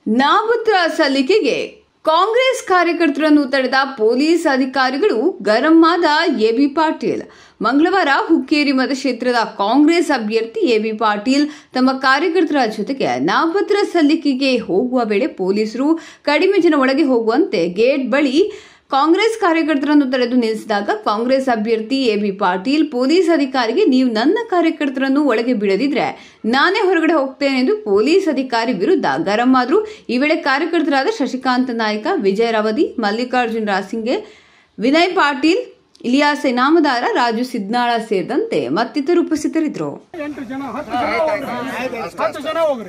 ನಾಮಪತ್ರ ಸಲ್ಲಿಕೆಗೆ ಕಾಂಗ್ರೆಸ್ ಕಾರ್ಯಕರ್ತರನ್ನು ತಡೆದ ಪೊಲೀಸ್ ಅಧಿಕಾರಿಗಳು ಗರಂ ಆದ ಎಬಿ ಪಾಟೀಲ್ ಮಂಗಳವಾರ ಹುಕ್ಕೇರಿ ಮತಕ್ಷೇತ್ರದ ಕಾಂಗ್ರೆಸ್ ಅಭ್ಯರ್ಥಿ ಎಬಿ ಪಾಟೀಲ್ ತಮ್ಮ ಕಾರ್ಯಕರ್ತರ ಜೊತೆಗೆ ನಾಮಪತ್ರ ಸಲ್ಲಿಕೆಗೆ ಹೋಗುವ ವೇಳೆ ಪೊಲೀಸರು ಕಡಿಮೆ ಜನ ಒಳಗೆ ಹೋಗುವಂತೆ ಗೇಟ್ ಬಳಿ ಕಾಂಗ್ರೆಸ್ ಕಾರ್ಯಕರ್ತರನ್ನು ತಡೆದು ನಿಲ್ಲಿಸಿದಾಗ ಕಾಂಗ್ರೆಸ್ ಅಭ್ಯರ್ಥಿ ಎಬಿ ಪಾಟೀಲ್ ಪೊಲೀಸ್ ಅಧಿಕಾರಿಗೆ ನೀವು ನನ್ನ ಕಾರ್ಯಕರ್ತರನ್ನು ಒಳಗೆ ಬಿಡದಿದ್ರೆ ನಾನೇ ಹೊರಗಡೆ ಹೋಗ್ತೇನೆ ಎಂದು ಪೊಲೀಸ್ ಅಧಿಕಾರಿ ವಿರುದ್ಧ ಗರಂ ಆದ್ರು ಈ ವೇಳೆ ಕಾರ್ಯಕರ್ತರಾದ ಶಶಿಕಾಂತ್ ನಾಯ್ಕ ವಿಜಯ ರವದಿ ಮಲ್ಲಿಕಾರ್ಜುನ್ ರಾಸಿಂಗೆ ವಿನಯ್ ಪಾಟೀಲ್ ಇಲಿಯಾಸ್ ಇನಾಮದಾರ ರಾಜು ಸಿದ್ನಾಳ ಸೇರಿದಂತೆ ಮತ್ತಿತರರು ಉಪಸ್ಥಿತರಿದ್ದರು ಎಂಟು ಜನ ಹತ್ತು ಜನ ಹತ್ತು ಜನ ಹೋಗ್ರಿ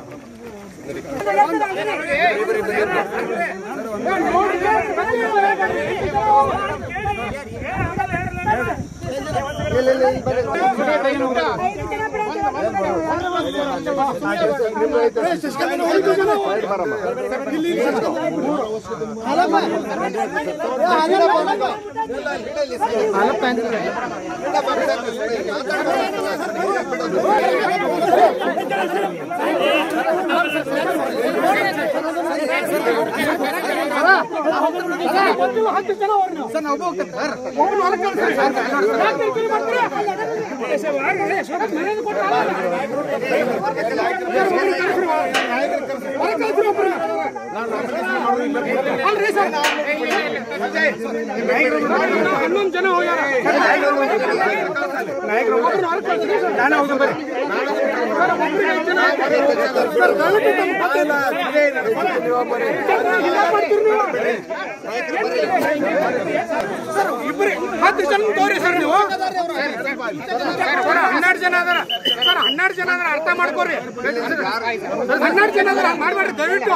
ಹತ್ತು ಜನ ಹೋಗ್ರಿ ನೀವು. ಒಬ್ರು ಹೊರಗೆ ಕಳ್ಸಿ. ಯಾಕ್ ಕಿರಿಕಿರಿ ಮಾಡ್ತೀರಾ? ಮರ್ಯಾದೆ ಕೊಟ್ಟು ಹೊರಗೆ ಕಳ್ಸ್ರಿ ಒಬ್ರು. ಅಲ್ರಿ ಸರ್ ಹನ್ನೊಂದು ಜನ ಹೋಗ್ಯಾರ ಒಬ್ರು ಹೊರಗೆ ಕಳ್ಸ್ರಿ ಸರ್. ಸರ್, ಒಬ್ರಿಗೆ ಐದು ಜನ ಸರ್, ದಯವಿಟ್ಟು ತಮ್ಮ ಪಟ್ಟಿನ- ಸರ್, ಇಲ್ಲ ಮಾಡ್ತೀರಿ ನೀವು. ಸರ್ ಇಬ್ಬರಿ ಹತ್ತು ಜನ ತೋರಿ ಸರ್ ನೀವು ಸರ್, ಹನ್ನೆರಡು ಜನ ಅದಾರ ಸರ್ ಹನ್ನೆರಡು ಜನ ಅದಾರ ಅರ್ಥ ಮಾಡ್ಕೋರಿ ಹನ್ನೆರಡು ಜನ ಅದಾರ ಮಾಡ್ಬೇಡ್ರಿ ದಯವಿಟ್ಟು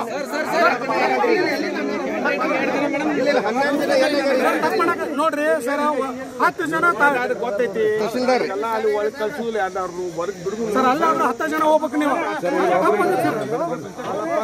ತಪ್ಪು ಮಾಡಕ್- ನೋಡ್ರಿ ಸರ್ ಹತ್ತು ಜನ ಗೊತ್ತೈತಿ ಎಲ್ಲ ಅಲ್ಲಿ ಒಳಗೆ ಕಳ್ಸೂಲಿ ಅದಾರು ಹೊರಗೆ ಬಿಡುದು ಸರ್ ಅಲ್ಲ ಅವ್ರು ಹತ್ತು ಜನ ಹೋಗ್ಬೇಕು ನೀವು ತಪ್ಪಲ್ಲ ಸರ್.